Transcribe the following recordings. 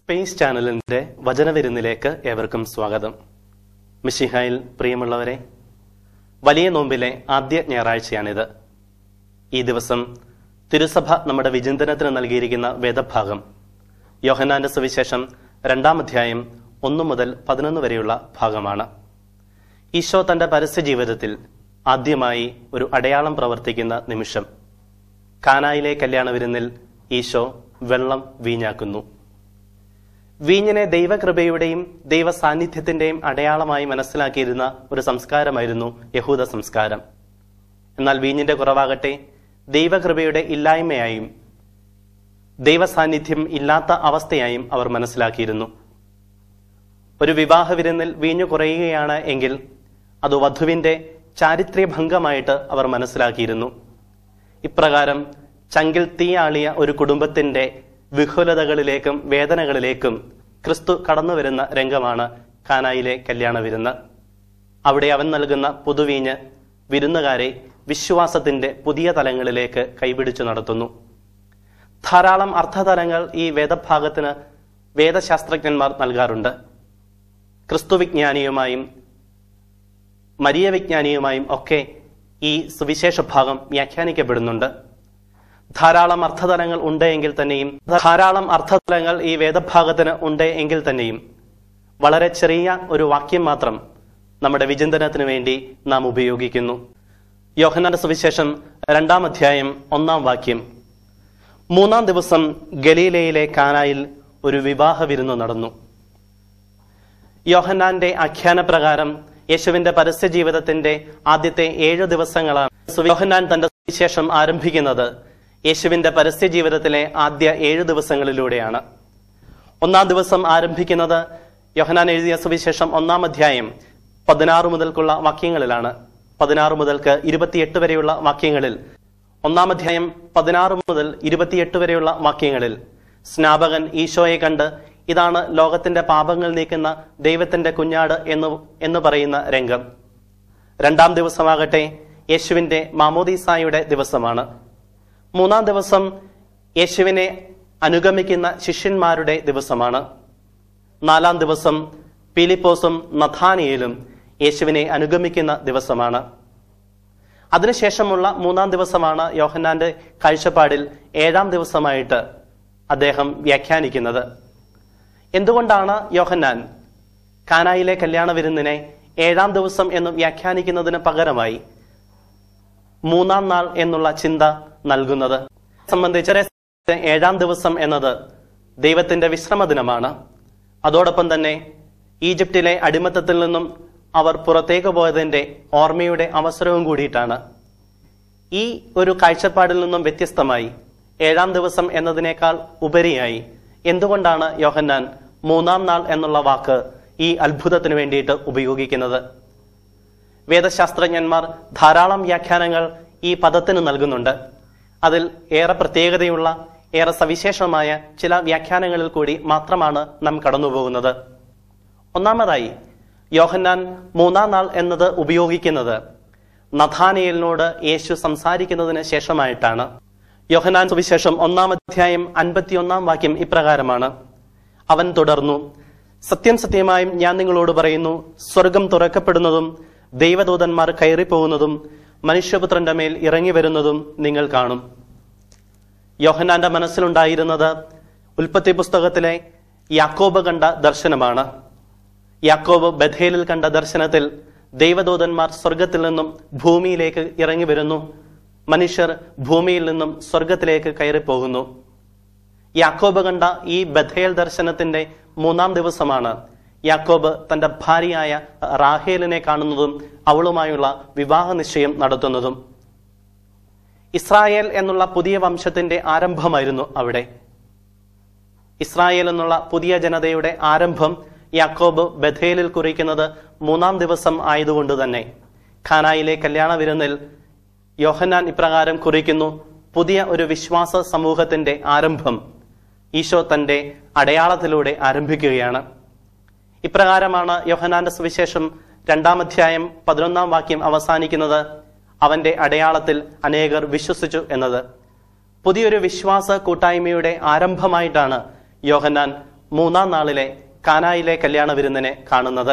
space ചാനലിന്റെ വചനവിരുന്നിലേക്ക് ഏവർക്കും സ്വാഗതം മിഷിഹായിൽ പ്രിയമുള്ളവരെ വലിയ നോമ്പിലെ ആദ്യ ഞായറാഴ്ചയാണിത് ഈ ദിവസം തിരുസഭ നമ്മുടെ വിചിന്തനത്തിന് നൽകിയിരിക്കുന്ന വേദഭാഗം യോഹനാന്റെ സുവിശേഷം രണ്ടാം അധ്യായം ഒന്നു മുതൽ പതിനൊന്ന് വരെയുള്ള ഭാഗമാണ് ഈശോ തന്റെ പരസ്യ ജീവിതത്തിൽ ആദ്യമായി ഒരു അടയാളം പ്രവർത്തിക്കുന്ന നിമിഷം കാനായിലെ കല്യാണ വിരുന്നിൽ ഈശോ വെള്ളം വീഞ്ഞാക്കുന്നു വീഞ്ഞിനെ ദൈവകൃപയുടെയും ദൈവ സാന്നിധ്യത്തിന്റെയും അടയാളമായി മനസ്സിലാക്കിയിരുന്ന ഒരു സംസ്കാരമായിരുന്നു യഹൂദ സംസ്കാരം എന്നാൽ വീഞ്ഞിന്റെ കുറവാകട്ടെ ദൈവകൃപയുടെ ഇല്ലായ്മയായും ദൈവ സാന്നിധ്യം ഇല്ലാത്ത അവസ്ഥയായും അവർ മനസ്സിലാക്കിയിരുന്നു ഒരു വിവാഹ വിരുന്നിൽ വീഞ്ഞു കുറയുകയാണ് എങ്കിൽ അത് വധുവിന്റെ ചാരിത്ര്യ ഭംഗമായിട്ട് അവർ മനസ്സിലാക്കിയിരുന്നു ഇപ്രകാരം ചങ്കിൽ തീയാളിയ ഒരു കുടുംബത്തിന്റെ വിഹുലതകളിലേക്കും വേദനകളിലേക്കും ക്രിസ്തു കടന്നു വരുന്ന രംഗമാണ് കാനായിലെ കല്യാണ വിരുന്ന് അവിടെ അവൻ നൽകുന്ന പുതുവീഞ്ഞ് വിരുന്നുകാരെ വിശ്വാസത്തിന്റെ പുതിയ തലങ്ങളിലേക്ക് കൈപിടിച്ചു നടത്തുന്നു ധാരാളം അർത്ഥതലങ്ങൾ ഈ വേദഭാഗത്തിന് വേദശാസ്ത്രജ്ഞന്മാർ നൽകാറുണ്ട് ക്രിസ്തു വിജ്ഞാനിയുമായും മരിയ വിജ്ഞാനിയുമായും ഒക്കെ ഈ സുവിശേഷ ഭാഗം വ്യാഖ്യാനിക്കപ്പെടുന്നുണ്ട് ധാരാളം അർത്ഥതലങ്ങൾ ഉണ്ട് എങ്കിൽ തന്നെയും ധാരാളം അർത്ഥതലങ്ങൾ ഈ വേദഭാഗത്തിന് ഉണ്ട് എങ്കിൽ തന്നെയും വളരെ ചെറിയ ഒരു വാക്യം മാത്രം നമ്മുടെ വിചിന്തനത്തിന് വേണ്ടി നാം ഉപയോഗിക്കുന്നു യോഹന്നാന്റെ സുവിശേഷം രണ്ടാം അധ്യായം ഒന്നാം വാക്യം മൂന്നാം ദിവസം ഗലീലയിലെ കാനായിൽ ഒരു വിവാഹ വിരുന്നു നടന്നു യോഹന്നാന്റെ ആഖ്യാന പ്രകാരം യേശുവിന്റെ പരസ്യ ജീവിതത്തിന്റെ ആദ്യത്തെ ഏഴു ദിവസങ്ങളാണ് യോഹന്നാൻ തന്റെ സുവിശേഷം ആരംഭിക്കുന്നത് യേശുവിന്റെ പരസ്യ ജീവിതത്തിലെ ആദ്യ ഏഴു ദിവസങ്ങളിലൂടെയാണ് ഒന്നാം ദിവസം ആരംഭിക്കുന്നത് യോഹനാൻ എഴുതിയ സുവിശേഷം ഒന്നാം അധ്യായം പതിനാറ് മുതൽക്കുള്ള വാക്യങ്ങളിലാണ് പതിനാറ് മുതൽക്ക് ഇരുപത്തിയെട്ട് വരെയുള്ള വാക്യങ്ങളിൽ ഒന്നാം അധ്യായം പതിനാറ് മുതൽ ഇരുപത്തിയെട്ട് വരെയുള്ള വാക്യങ്ങളിൽ സ്നാപകൻ ഈശോയെ കണ്ട് ഇതാണ് ലോകത്തിന്റെ പാപങ്ങൾ നീക്കുന്ന ദൈവത്തിന്റെ കുഞ്ഞാട് എന്ന് എന്ന് പറയുന്ന രംഗം രണ്ടാം ദിവസമാകട്ടെ യേശുവിന്റെ മാമോദീസായുടെ ദിവസമാണ് മൂന്നാം ദിവസം യേശുവിനെ അനുഗമിക്കുന്ന ശിഷ്യന്മാരുടെ ദിവസമാണ് നാലാം ദിവസം പീലിപ്പോസും നഥാനിയലും യേശുവിനെ അനുഗമിക്കുന്ന ദിവസമാണ് അതിനുശേഷമുള്ള മൂന്നാം ദിവസമാണ് യോഹന്നാന്റെ കാഴ്ചപ്പാടിൽ ഏഴാം ദിവസമായിട്ട് അദ്ദേഹം വ്യാഖ്യാനിക്കുന്നത് എന്തുകൊണ്ടാണ് യോഹന്നാൻ കാനായിലെ കല്യാണ വിരുന്നിനെ ഏഴാം ദിവസം എന്ന് വ്യാഖ്യാനിക്കുന്നതിന് പകരമായി മൂന്നാം നാൾ എന്നുള്ള ചിന്ത നൽകുന്നത് സംബന്ധിച്ച് ഏഴാം ദിവസം എന്നത് ദൈവത്തിന്റെ വിശ്രമ ദിനമാണ് അതോടൊപ്പം തന്നെ ഈജിപ്തിലെ അടിമത്തത്തിൽ നിന്നും അവർ പുറത്തേക്ക് പോയതിന്റെ ഓർമ്മയുടെ അവസരവും കൂടിയിട്ടാണ് ഈ ഒരു കാഴ്ചപ്പാടിൽ നിന്നും വ്യത്യസ്തമായി ഏഴാം ദിവസം എന്നതിനേക്കാൾ ഉപരിയായി എന്തുകൊണ്ടാണ് യോഹന്നാൻ മൂന്നാം നാൾ എന്നുള്ള വാക്ക് ഈ അത്ഭുതത്തിന് വേണ്ടിയിട്ട് ഉപയോഗിക്കുന്നത് വേദശാസ്ത്രജ്ഞന്മാർ ധാരാളം വ്യാഖ്യാനങ്ങൾ ഈ പദത്തിന് നൽകുന്നുണ്ട് അതിൽ ഏറെ പ്രത്യേകതയുള്ള ഏറെ സവിശേഷമായ ചില വ്യാഖ്യാനങ്ങളിൽ കൂടി മാത്രമാണ് നാം കടന്നുപോകുന്നത് ഒന്നാമതായി യോഹന്നാൻ മൂന്നാം നാൾ എന്നത് ഉപയോഗിക്കുന്നത് നഥാനിയലിനോട് യേശു സംസാരിക്കുന്നതിന് ശേഷമായിട്ടാണ് യോഹനാൻ സുവിശേഷം ഒന്നാം അധ്യായം അൻപത്തിയൊന്നാം വാക്യം ഇപ്രകാരമാണ് അവൻ തുടർന്നു സത്യം സത്യമായും ഞാൻ നിങ്ങളോട് പറയുന്നു സ്വർഗം തുറക്കപ്പെടുന്നതും ദൈവദൂതന്മാർ കയറിപ്പോകുന്നതും മനുഷ്യപുത്രന്റെ മേൽ ഇറങ്ങി വരുന്നതും നിങ്ങൾ കാണും യോഹനാന്റെ മനസ്സിലുണ്ടായിരുന്നത് ഉൽപ്പത്തി പുസ്തകത്തിലെ യാക്കോബ് കണ്ട ദർശനമാണ് യാക്കോബ് ബഥേലിൽ കണ്ട ദർശനത്തിൽ ദൈവദൂതന്മാർ സ്വർഗത്തിൽ നിന്നും ഭൂമിയിലേക്ക് ഇറങ്ങി വരുന്നു മനുഷ്യർ ഭൂമിയിൽ നിന്നും സ്വർഗത്തിലേക്ക് കയറിപ്പോകുന്നു യാക്കോബ് കണ്ട ഈ ബഥേൽ ദർശനത്തിന്റെ മൂന്നാം ദിവസമാണ് യാക്കോബ് തന്റെ ഭാര്യയായ റാഹേലിനെ കാണുന്നതും അവളുമായുള്ള വിവാഹ നിശ്ചയം നടത്തുന്നതും ഇസ്രായേൽ എന്നുള്ള പുതിയ വംശത്തിന്റെ ആരംഭമായിരുന്നു അവിടെ ഇസ്രായേൽ എന്നുള്ള പുതിയ ജനതയുടെ ആരംഭം യാക്കോബ് ബഥേലിൽ കുറിക്കുന്നത് മൂന്നാം ദിവസം ആയതുകൊണ്ട് തന്നെ ഖാനായിലെ കല്യാണ വിരുന്നിൽ യോഹന്നാൻ ഇപ്രകാരം കുറിക്കുന്നു പുതിയ ഒരു വിശ്വാസ സമൂഹത്തിന്റെ ആരംഭം ഈശോ തന്റെ അടയാളത്തിലൂടെ ആരംഭിക്കുകയാണ് ഇപ്രകാരമാണ് യോഹനാന്റെ സുവിശേഷം രണ്ടാം അധ്യായം പതിനൊന്നാം വാക്യം അവസാനിക്കുന്നത് അവന്റെ അടയാളത്തിൽ അനേകർ വിശ്വസിച്ചു എന്നത് പുതിയൊരു വിശ്വാസ കൂട്ടായ്മയുടെ ആരംഭമായിട്ടാണ് യോഹന്നാൻ മൂന്നാം നാളിലെ കാനായിലെ കല്യാണ വിരുന്നിനെ കാണുന്നത്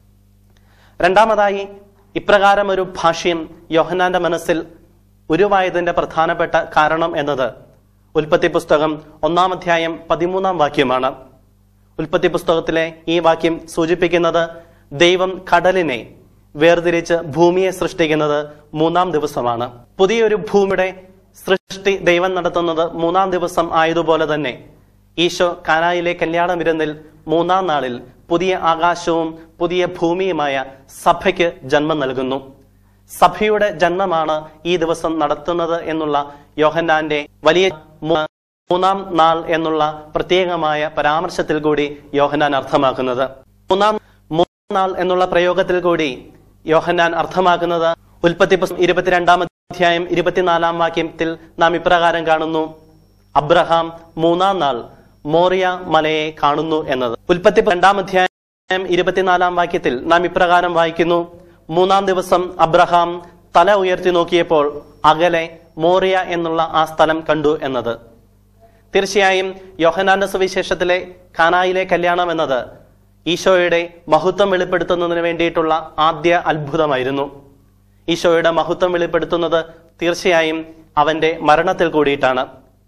രണ്ടാമതായി ഇപ്രകാരം ഒരു ഭാഷ്യം യോഹന്നാന്റെ മനസ്സിൽ ഉരുവായതിന്റെ പ്രധാനപ്പെട്ട കാരണം എന്നത് ഉൽപ്പത്തി പുസ്തകം ഒന്നാം അധ്യായം പതിമൂന്നാം വാക്യമാണ് ഉൽപ്പത്തി പുസ്തകത്തിലെ ഈ വാക്യം സൂചിപ്പിക്കുന്നത് ദൈവം കടലിനെ വേർതിരിച്ച് ഭൂമിയെ സൃഷ്ടിക്കുന്നത് മൂന്നാം ദിവസമാണ് പുതിയൊരു ഭൂമിയുടെ സൃഷ്ടി ദൈവം നടത്തുന്നത് മൂന്നാം ദിവസം ആയതുപോലെ തന്നെ ഈശോ കാനായിലെ കല്യാണ വിരുന്നിൽ മൂന്നാം നാളിൽ പുതിയ ആകാശവും പുതിയ ഭൂമിയുമായ സഭയ്ക്ക് ജന്മം നൽകുന്നു സഭയുടെ ജന്മമാണ് ഈ ദിവസം നടത്തുന്നത് എന്നുള്ള യോഹന്നാന്റെ വലിയ മൂ- മൂന്നാം നാൾ എന്നുള്ള പ്രത്യേകമായ പരാമർശത്തിൽ കൂടി യോഹന്നാൻ അർത്ഥമാക്കുന്നത് മൂന്നാം മൂന്നാം നാൾ എന്നുള്ള പ്രയോഗത്തിൽ കൂടി യോഹന്നാൻ അർത്ഥമാക്കുന്നത് ഉൽപ്പത്തി പുസ്തകം ഇരുപത്തിരണ്ടാം അധ്യായം ഇരുപത്തിനാലാം വാക്യത്തിൽ നാം ഇപ്രകാരം കാണുന്നു അബ്രഹാം മൂന്നാം നാൾ മോറിയ മലയെ കാണുന്നു എന്നത് ഉൽപ്പത്തി രണ്ടാം അധ്യായം ഇരുപത്തിനാലാം വാക്യത്തിൽ നാം ഇപ്രകാരം വായിക്കുന്നു മൂന്നാം ദിവസം അബ്രഹാം തല ഉയർത്തി നോക്കിയപ്പോൾ അകലെ മോറിയ എന്നുള്ള ആ സ്ഥലം കണ്ടു എന്നത് തീർച്ചയായും യോഹനാന്റെ സുവിശേഷത്തിലെ കാനായിലെ കല്യാണം എന്നത് ഈശോയുടെ മഹത്വം വെളിപ്പെടുത്തുന്നതിന് വേണ്ടിയിട്ടുള്ള ആദ്യ അത്ഭുതമായിരുന്നു ഈശോയുടെ മഹത്വം വെളിപ്പെടുത്തുന്നത് തീർച്ചയായും അവന്റെ മരണത്തിൽ കൂടിയിട്ടാണ്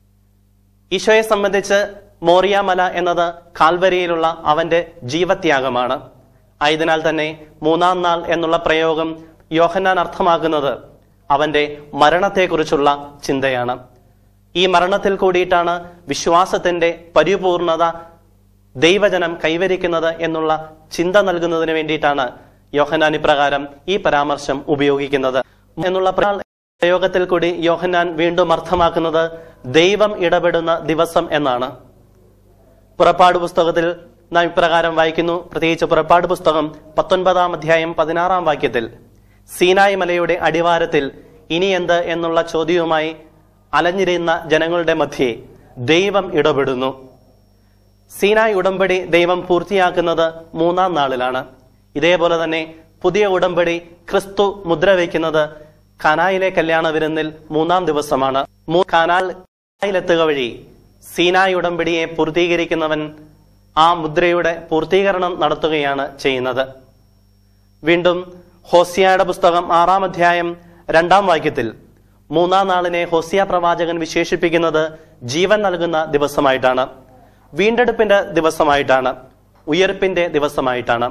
ഈശോയെ സംബന്ധിച്ച് മോറിയ മല എന്നത് കാൽവരിയിലുള്ള അവന്റെ ജീവത്യാഗമാണ് ആയതിനാൽ തന്നെ മൂന്നാം നാൾ എന്നുള്ള പ്രയോഗം യോഹന്നാൻ അർത്ഥമാക്കുന്നത് അവന്റെ മരണത്തെക്കുറിച്ചുള്ള ചിന്തയാണ് ഈ മരണത്തിൽ കൂടിയിട്ടാണ് വിശ്വാസത്തിന്റെ പരിപൂർണത ദൈവജനം കൈവരിക്കുന്നത് എന്നുള്ള ചിന്ത നൽകുന്നതിന് വേണ്ടിയിട്ടാണ് യോഹന്നാൻ ഇപ്രകാരം ഈ പരാമർശം ഉപയോഗിക്കുന്നത് എന്നുള്ള പ്ര- പ്രയോഗത്തിൽ കൂടി യോഹന്നാൻ വീണ്ടും അർത്ഥമാക്കുന്നത് ദൈവം ഇടപെടുന്ന ദിവസം എന്നാണ് പുറപ്പാട് പുസ്തകത്തിൽ നാം ഇപ്രകാരം വായിക്കുന്നു പ്രത്യേകിച്ച് പുറപ്പാട് പുസ്തകം പത്തൊൻപതാം അധ്യായം പതിനാറാം വാക്യത്തിൽ സീനായ് മലയുടെ അടിവാരത്തിൽ ഇനി എന്ത് എന്നുള്ള ചോദ്യവുമായി അലഞ്ഞിരുന്ന ജനങ്ങളുടെ മധ്യേ ദൈവം ഇടപെടുന്നു സീനായ് ഉടമ്പടി ദൈവം പൂർത്തിയാക്കുന്നത് മൂന്നാം നാളിലാണ് ഇതേപോലെ തന്നെ പുതിയ ഉടമ്പടി ക്രിസ്തു മുദ്ര വയ്ക്കുന്നത് കനായിലെ കല്യാണ വിരുന്നിൽ മൂന്നാം ദിവസമാണ് മൂ- കനാലിലെത്തുക വഴി സീനായ് ഉടമ്പടിയെ പൂർത്തീകരിക്കുന്നവൻ ആ മുദ്രയുടെ പൂർത്തീകരണം നടത്തുകയാണ് ചെയ്യുന്നത് വീണ്ടും ഹോസിയയുടെ പുസ്തകം ആറാം അധ്യായം രണ്ടാം വാക്യത്തിൽ മൂന്നാം നാളിനെ ഹോസിയ പ്രവാചകൻ വിശേഷിപ്പിക്കുന്നത് ജീവൻ നൽകുന്ന ദിവസമായിട്ടാണ് വീണ്ടെടുപ്പിന്റെ ദിവസമായിട്ടാണ് ഉയർപ്പിന്റെ ദിവസമായിട്ടാണ്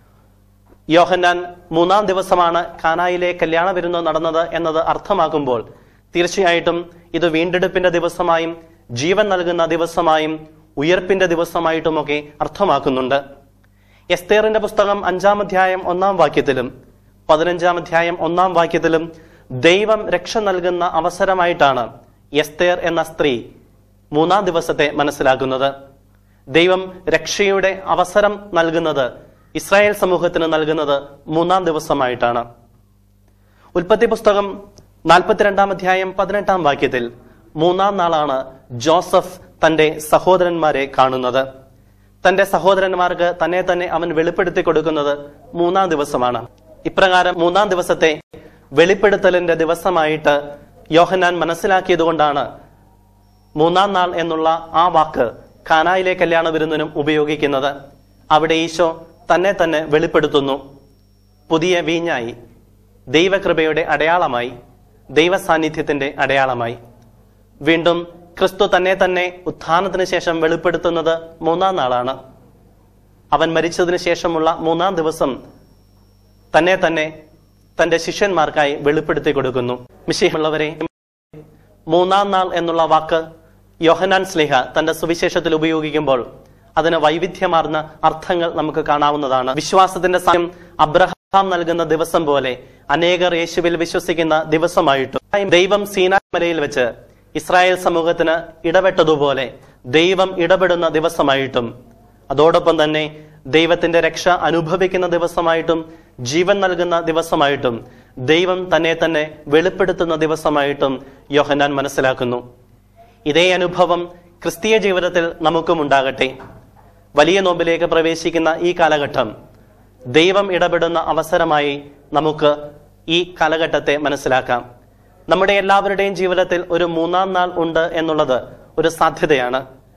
യോഹന്നാൻ മൂന്നാം ദിവസമാണ് കാനായിലെ കല്യാണ വിരുന്ന് നടന്നത് എന്നത് അർത്ഥമാക്കുമ്പോൾ തീർച്ചയായിട്ടും ഇത് വീണ്ടെടുപ്പിന്റെ ദിവസമായും ജീവൻ നൽകുന്ന ദിവസമായും ഉയർപ്പിന്റെ ദിവസമായിട്ടുമൊക്കെ അർത്ഥമാക്കുന്നുണ്ട് എസ്തേറിന്റെ പുസ്തകം അഞ്ചാം അധ്യായം ഒന്നാം വാക്യത്തിലും പതിനഞ്ചാം അധ്യായം ഒന്നാം വാക്യത്തിലും ദൈവം രക്ഷ നൽകുന്ന അവസരമായിട്ടാണ് എസ്തേർ എന്ന സ്ത്രീ മൂന്നാം ദിവസത്തെ മനസ്സിലാക്കുന്നത് ദൈവം രക്ഷയുടെ അവസരം നൽകുന്നത് ഇസ്രായേൽ സമൂഹത്തിന് നൽകുന്നത് മൂന്നാം ദിവസമായിട്ടാണ് ഉൽപ്പത്തി പുസ്തകം നാൽപ്പത്തിരണ്ടാം അധ്യായം പതിനെട്ടാം വാക്യത്തിൽ മൂന്നാം നാളാണ് ജോസഫ് തന്റെ സഹോദരന്മാരെ കാണുന്നത് തന്റെ സഹോദരന്മാർക്ക് തന്നെ തന്നെ അവൻ വെളിപ്പെടുത്തി കൊടുക്കുന്നത് മൂന്നാം ദിവസമാണ് ഇപ്രകാരം മൂന്നാം ദിവസത്തെ വെളിപ്പെടുത്തലിന്റെ ദിവസമായിട്ട് യോഹന്നാൻ മനസ്സിലാക്കിയതുകൊണ്ടാണ് മൂന്നാം നാൾ എന്നുള്ള ആ വാക്ക് കാനായിലെ കല്യാണ വിരുന്നിനും ഉപയോഗിക്കുന്നത് അവിടെ ഈശോ തന്നെ തന്നെ വെളിപ്പെടുത്തുന്നു പുതിയ വീഞ്ഞായി ദൈവകൃപയുടെ അടയാളമായി ദൈവ സാന്നിധ്യത്തിന്റെ അടയാളമായി വീണ്ടും ക്രിസ്തു തന്നെ തന്നെ ഉത്ഥാനത്തിന് ശേഷം വെളിപ്പെടുത്തുന്നത് മൂന്നാം നാളാണ് അവൻ മരിച്ചതിന് ശേഷമുള്ള മൂന്നാം ദിവസം തന്നെ തന്നെ തന്റെ ശിഷ്യന്മാർക്കായി വെളിപ്പെടുത്തി കൊടുക്കുന്നു മിശിഹുള്ളവരെ മൂന്നാം നാൾ എന്നുള്ള വാക്ക് യോഹനാൻ സ്ലിഹ തന്റെ സുവിശേഷത്തിൽ ഉപയോഗിക്കുമ്പോൾ അതിന് വൈവിധ്യമാർന്ന അർത്ഥങ്ങൾ നമുക്ക് കാണാവുന്നതാണ് വിശ്വാസത്തിന്റെ സമയം അബ്രഹാം നൽകുന്ന ദിവസം പോലെ അനേകർ യേശുവിൽ വിശ്വസിക്കുന്ന ദിവസമായിട്ടും ദൈവം സീനായ് മലയിൽ വെച്ച് ഇസ്രായേൽ സമൂഹത്തിന് ഇടപെട്ടതുപോലെ ദൈവം ഇടപെടുന്ന ദിവസമായിട്ടും അതോടൊപ്പം തന്നെ ദൈവത്തിന്റെ രക്ഷ അനുഭവിക്കുന്ന ദിവസമായിട്ടും ജീവൻ നൽകുന്ന ദിവസമായിട്ടും ദൈവം തന്നെ തന്നെ വെളിപ്പെടുത്തുന്ന ദിവസമായിട്ടും യോഹന്നാൻ മനസ്സിലാക്കുന്നു ഇതേ അനുഭവം ക്രിസ്തീയ ജീവിതത്തിൽ നമുക്കും ഉണ്ടാകട്ടെ വലിയ നോമ്പിലേക്ക് പ്രവേശിക്കുന്ന ഈ കാലഘട്ടം ദൈവം ഇടപെടുന്ന അവസരമായി നമുക്ക് ഈ കാലഘട്ടത്തെ മനസ്സിലാക്കാം നമ്മുടെ എല്ലാവരുടെയും ജീവിതത്തിൽ ഒരു മൂന്നാം നാൾ ഉണ്ട് എന്നുള്ളത് ഒരു സാധ്യതയാണ്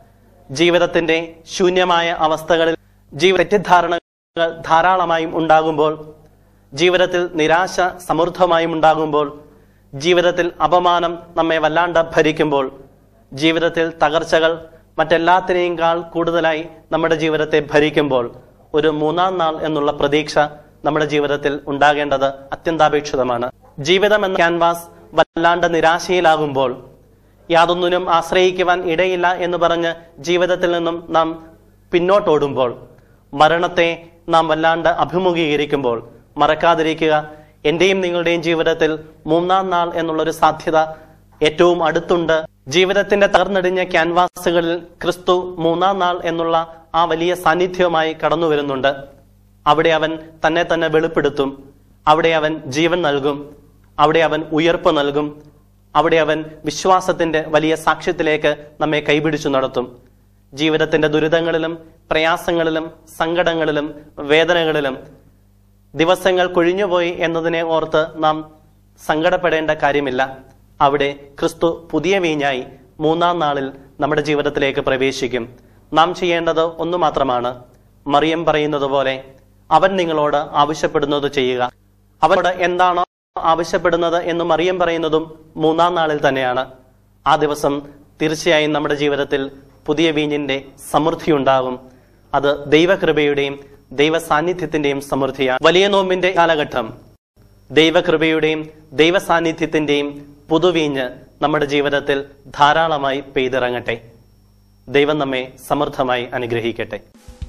ജീവിതത്തിന്റെ ശൂന്യമായ അവസ്ഥകളിൽ ജീവിത തെറ്റിദ്ധാരണകൾ ധാരാളമായും ഉണ്ടാകുമ്പോൾ ജീവിതത്തിൽ നിരാശ സമൃദ്ധമായും ഉണ്ടാകുമ്പോൾ ജീവിതത്തിൽ അപമാനം നമ്മെ വല്ലാണ്ട് ഭരിക്കുമ്പോൾ ജീവിതത്തിൽ തകർച്ചകൾ മറ്റെല്ലാത്തിനെയുംകാൾ കൂടുതലായി നമ്മുടെ ജീവിതത്തെ ഭരിക്കുമ്പോൾ ഒരു മൂന്നാം നാൾ എന്നുള്ള പ്രതീക്ഷ നമ്മുടെ ജീവിതത്തിൽ ഉണ്ടാകേണ്ടത് അത്യന്താപേക്ഷിതമാണ് ജീവിതം എന്ന ക്യാൻവാസ് വല്ലാണ്ട് നിരാശയിലാകുമ്പോൾ യാതൊന്നിനും ആശ്രയിക്കുവാൻ ഇടയില്ല എന്ന് പറഞ്ഞ് ജീവിതത്തിൽ നിന്നും നാം പിന്നോട്ടോടുമ്പോൾ മരണത്തെ നാം വല്ലാണ്ട് അഭിമുഖീകരിക്കുമ്പോൾ മറക്കാതിരിക്കുക എന്റെയും നിങ്ങളുടെയും ജീവിതത്തിൽ മൂന്നാം നാൾ എന്നുള്ളൊരു സാധ്യത ഏറ്റവും അടുത്തുണ്ട് ജീവിതത്തിന്റെ തകർന്നടിഞ്ഞ ക്യാൻവാസുകളിൽ ക്രിസ്തു മൂന്നാം നാൾ എന്നുള്ള ആ വലിയ സാന്നിധ്യവുമായി കടന്നു വരുന്നുണ്ട് അവിടെ അവൻ തന്നെ തന്നെ വെളിപ്പെടുത്തും അവിടെ അവൻ ജീവൻ നൽകും അവിടെ അവൻ ഉയർപ്പ് നൽകും അവിടെ അവൻ വിശ്വാസത്തിന്റെ വലിയ സാക്ഷ്യത്തിലേക്ക് നമ്മെ കൈപിടിച്ചു നടത്തും ജീവിതത്തിന്റെ ദുരിതങ്ങളിലും പ്രയാസങ്ങളിലും സങ്കടങ്ങളിലും വേദനകളിലും ദിവസങ്ങൾ കൊഴിഞ്ഞുപോയി എന്നതിനെ ഓർത്ത് നാം സങ്കടപ്പെടേണ്ട കാര്യമില്ല അവിടെ ക്രിസ്തു പുതിയ വീഞ്ഞായി മൂന്നാം നാളിൽ നമ്മുടെ ജീവിതത്തിലേക്ക് പ്രവേശിക്കും നാം ചെയ്യേണ്ടത് ഒന്നു മാത്രമാണ് മറിയം പറയുന്നത് പോലെ അവൻ നിങ്ങളോട് ആവശ്യപ്പെടുന്നത് ചെയ്യുക അവനോട് എന്താണോ ആവശ്യപ്പെടുന്നത് എന്ന് മറിയം പറയുന്നതും മൂന്നാം നാളിൽ തന്നെയാണ് ആ ദിവസം തീർച്ചയായും നമ്മുടെ ജീവിതത്തിൽ പുതിയ വീഞ്ഞിന്റെ സമൃദ്ധി ഉണ്ടാകും അത് ദൈവകൃപയുടെയും ദൈവ സാന്നിധ്യത്തിന്റെയും സമൃദ്ധിയാണ് വലിയ നോമ്പിന്റെ കാലഘട്ടം ദൈവകൃപയുടെയും ദൈവ സാന്നിധ്യത്തിന്റെയും പുതുവീഞ്ഞ് നമ്മുടെ ജീവിതത്തിൽ ധാരാളമായി പെയ്തിറങ്ങട്ടെ ദൈവം നമ്മെ സമൃദ്ധമായി അനുഗ്രഹിക്കട്ടെ